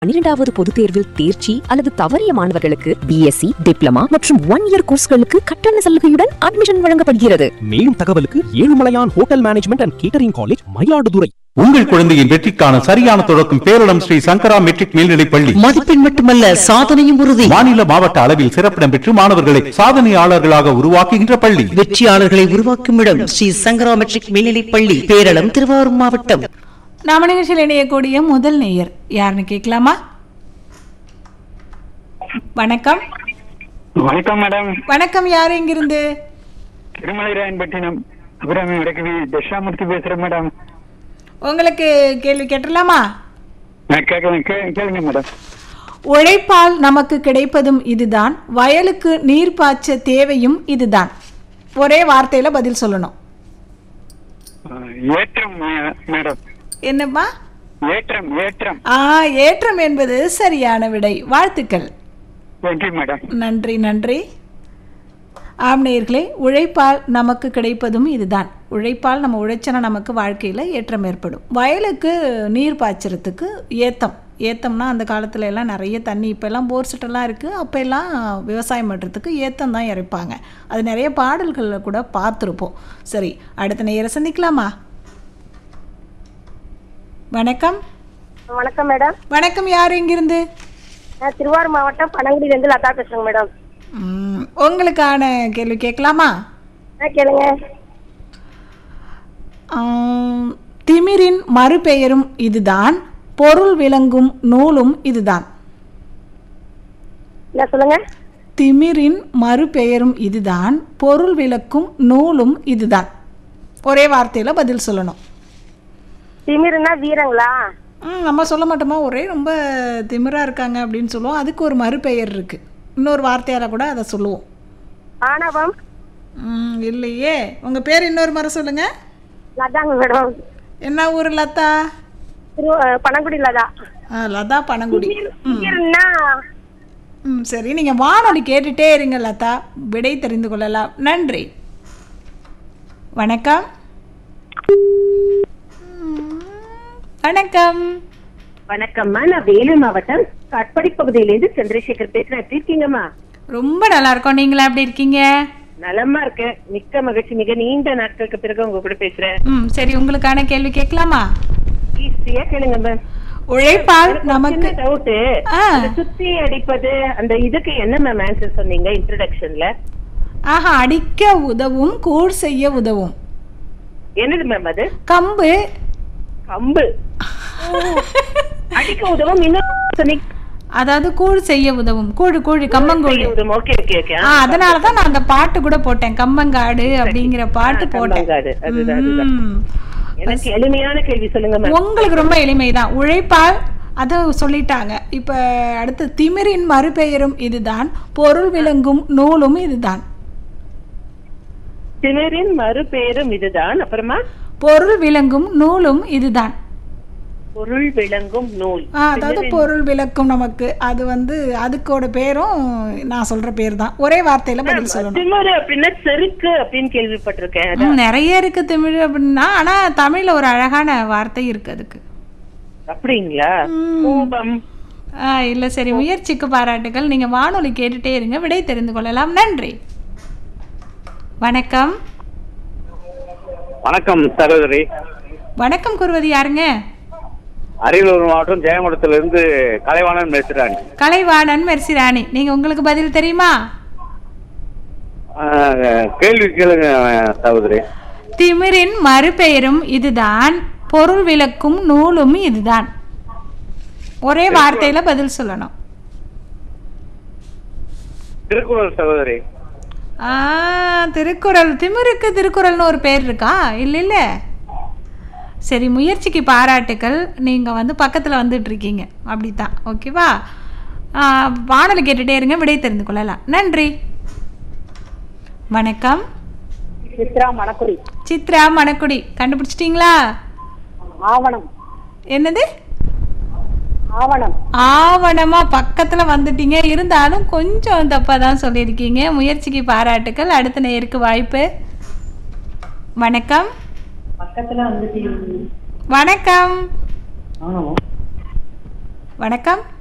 பன்னிரெண்டாவது பொதுத் தேர்வில் தேர்ச்சி அல்லது தவறிய மாணவர்களுக்கு பிஎஸ்சி டிப்ளமா மற்றும் ஒன் இயர் கோர்ஸ்களுக்கு கட்டண சலுகையுடன் அட்மிஷன் வழங்கப்படுகிறது மேலும் தகவலுக்கு Ezhumalaiyan hotel management and catering college Mayiladuthurai உங்கள் குழந்தையின் வெற்றிக்கான சரியான தொடக்கம் பேரிடம் ஸ்ரீ சங்கரா மெட்ரிக் மேல்நிலைப் பள்ளி மதிப்பெண் மட்டுமல்ல சாதனையும் உறுதி மாநில மாவட்ட அளவில் சிறப்பிடம் பெற்று மாணவர்களை சாதனையாளர்களாக உருவாக்குகின்ற பள்ளி வெற்றியாளர்களை உருவாக்கும் இடம் ஸ்ரீ சங்கரா மெட்ரிக் மேல்நிலைப் பள்ளி பேரளம் திருவாரூர் மாவட்டம் நாம நிகழ்ச்சியில் இணையக்கூடிய முதல் நேயர் யாருன்னு கேட்கலாமா வணக்கம் வணக்கம் மேடம் வணக்கம் யார் எங்கிருந்து திருமலை ராயன்பட்டினம் அப்புறம் வடக்கு தட்சாமூர்த்தி பேசுறேன் மேடம் உங்களுக்கு கேள்வி கேட்டலாமா நான் கேட்கறேன் கே- கேளுங்க மேடம் உழைப்பால் நமக்கு கிடைப்பதும் இதுதான் வயலுக்கு நீர் பாய்ச்ச தேவையும் இதுதான் ஒரே வார்த்தையில பதில் சொல்லணும் ஆஹ், ஏற்றம் மே- மேடம் என்னப்பா ஏற்றம் ஏற்றம் ஆ ஏற்றம் என்பது சரியான விடை வாழ்த்துக்கள் நன்றி மேடம் நன்றி நன்றி ஆம்நேயர்களே உழைப்பால் நமக்கு கிடைப்பதும் இதுதான் உழைப்பால் நம்ம உழைச்சனா நமக்கு வாழ்க்கையில் ஏற்றம் ஏற்படும் வயலுக்கு நீர் பாய்ச்சறதுக்கு ஏத்தம் ஏத்தம்னா அந்த காலத்துல எல்லாம் நிறைய தண்ணி இப்போ எல்லாம் போர் செட்டெல்லாம் இருக்குது அப்போ எல்லாம் விவசாயம் பண்ணுறதுக்கு ஏத்தம் தான் இறைப்பாங்க அது நிறைய பாடல்களில் கூட பார்த்துருப்போம் சரி அடுத்த நேரம் சந்திக்கலாமா வணக்கம் வணக்கம் மேடம் வணக்கம் யார் எங்கிருந்து நான் திருவாரூர் மாவட்டம் பனங்குடியிலேருந்து லதா பேசுறேங்க மேடம் ம், உங்களுக்கான கேள்வி கேட்கலாமா ஆ கேளுங்க ஆம், திமிரின் மறுபெயரும் இதுதான் பொருள் விளங்கும் நூலும் இதுதான் என்ன சொல்லுங்க திமிரின் மறுபெயரும் இதுதான் பொருள் விளக்கும் நூலும் இதுதான் ஒரே வார்த்தையில் பதில் சொல்லணும் திமிருன்னா வீரங்களா ம், நம்ம சொல்ல மாட்டோமா ஒரே ரொம்ப திமிரா இருக்காங்க அப்படின்னு சொல்லுவோம் அதுக்கு ஒரு மறுபெயர் இருக்கு இன்னொரு வார்த்தையால் கூட அதை சொல்லுவோம் ஆணவம் ம், இல்லையே உங்கள் பேர் இன்னொரு முறை சொல்லுங்க லதாங்க மேடம் என்ன ஊர் லதா திரு பனங்குடி லதா ஆ லதா பனங்குடி திமிருன்னா ம் சரி நீங்கள் வானொலி கேட்டுட்டே இருங்க லதா விடை தெரிந்து கொள்ளலாம் நன்றி வணக்கம் ம், வணக்கம் வணக்கம்மா நான் வேலூர் மாவட்டம் கட்படி பகுதியிலேருந்து சந்திரசேகர் பேசுறேன் எப்படி இருக்கீங்கம்மா ரொம்ப நல்லா இருக்கோம் நீங்களா எப்படி இருக்கீங்க நலமா இருக்கேன் மிக்க மகிழ்ச்சி மிக நீண்ட நாட்களுக்கு பிறகு உங்க கூட பேசுறேன் ம் சரி உங்களுக்கான கேள்வி கேட்கலாமா ஈஸியா கேளுங்க மேம் உழைப்பால் நமக்கு டவுட் ஆ. சுத்தி அடிப்பது அந்த இதுக்கு என்ன மேம் ஆன்சர் சொன்னீங்க இன்ட்ரோடக்ஷன்ல ஆஹா அடிக்க உதவும் கூர் செய்ய உதவும் என்னது மேம் அது கம்பு கம்பு ஓ, அடிக்க உதவும் இன்னும் சொன்னீங்க அதாவது கூழ் செய்ய உதவும் கூழு கூழு கம்பங்கூழு ஓகே ஓகே ஓகே ஆ அதனால தான் நான் அந்த பாட்டு கூட போட்டேன் கம்பங்காடு அப்படிங்கிற பாட்டு ஆ, போட்டேன் கம்பங்காடு, அதுதான், அதுதான். ம். எனக்கு எளிமையான கேள்வி சொல்லுங்க மேம் உங்களுக்கு ரொம்ப எளிமைதான் உழைப்பால் அதை சொல்லிட்டாங்க இப்ப அடுத்து திமிரின் மறுபெயரும் இதுதான் பொருள் விளங்கும் நூலும் இதுதான் திமிரின் மறுபெயரும் இதுதான் அப்புறமா பொருள் விளங்கும் நூலும் இதுதான் பொருள் விளங்கும் நூல் ஆ, அதாவது பொருள் விளக்கும் நமக்கு அது வந்து அதுக்கோட பேரும் நான் சொல்ற பேர் தான் ஒரே வார்த்தையில பதில் சொல்லணும் திமிரு அப்படின்னா செருக்கு அப்படின்னு கேள்விப்பட்டிருக்கேன் ம், நிறைய இருக்கு தமிழ் அப்படின்னா ஆனா தமிழ்ல ஒரு அழகான வார்த்தை இருக்கு அதுக்கு அப்படிங்களா கோபம் ஆ இல்ல சரி முயற்சிக்கு பாராட்டுகள் நீங்க வானொலி கேட்டுட்டே இருங்க விடை தெரிந்து கொள்ளலாம் நன்றி வணக்கம் வணக்கம் சகோதரி வணக்கம் கூறுவது யாருங்க அரியலூர் மாவட்டம் ஜெயங்கொடத்திலிருந்து கலைவாணன் பேசுறேன் கலைவாணன் மெர்சிராணி நீங்க உங்களுக்கு பதில் தெரியுமா ஆஹ், கேள்வி கேளுங்க சகோதரி திமிரின் மறுபெயரும் இதுதான் பொருள் விளக்கும் நூலும் இதுதான் ஒரே வார்த்தையில பதில் சொல்லணும் திருக்குறள் சகோதரி ஆ திருக்குறள் திமிருக்கு திருக்குறள்னு ஒரு பேர் இருக்கா இல்ல இல்ல சரி முயற்சிக்கு பாராட்டுக்கள் நீங்கள் வந்து பக்கத்தில் வந்துட்டு இருக்கீங்க அப்படித்தான் ஓகேவா ஆ, வானொலி கேட்டுட்டே இருங்க விடை தெரிந்து கொள்ளலாம் நன்றி வணக்கம் சித்ரா மணக்குடி சித்ரா மணக்குடி கண்டுபிடிச்சிட்டிங்களா ஆவணம் என்னது ஆவணம் ஆவணமா பக்கத்துல வந்துட்டீங்க இருந்தாலும் கொஞ்சம் தப்பா தான் சொல்லியிருக்கீங்க முயற்சிக்கு பாராட்டுக்கள் அடுத்த நேருக்கு வாய்ப்பு வணக்கம் பக்கத்துல வந்துட்டு வணக்கம் வணக்கம்